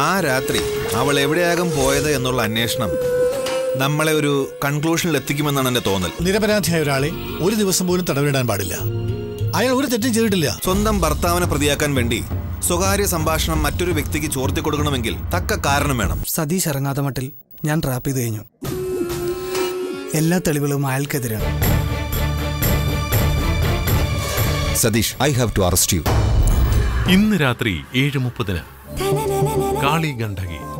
ആ രാത്രി അവൾ എവിടെയാകും പോയത് എന്നുള്ള അന്വേഷണം നമ്മളെ ഒരു കൺക്ലൂഷനിൽ എത്തിക്കുമെന്നാണ് എന്റെ തോന്നൽ നിരപരാധിയായ ഒരാളെ ഒരു ദിവസം പോലും തടവിടാൻ പാടില്ല അയാൾ ഒരു തെറ്റും ചെയ്തിട്ടില്ല സ്വന്തം ഭർത്താവിനെ പ്രതിയാക്കാൻ വേണ്ടി സ്വകാര്യ സംഭാഷണം മറ്റൊരു വ്യക്തിക്ക് ചോർത്തി കൊടുക്കണമെങ്കിൽ തക്ക കാരണം വേണം സതീഷ് ഇറങ്ങാത്ത മട്ടിൽ ഞാൻ ട്രാപ്പ് ചെയ്ത് കഴിഞ്ഞു എല്ലാ തെളിവുകളും അയാൾക്കെതിരാണ് Satheesh I have to arrest you ഇന്ന് രാത്രി ഏഴ് മുപ്പതിന് കാളി ഗണ്ഡകി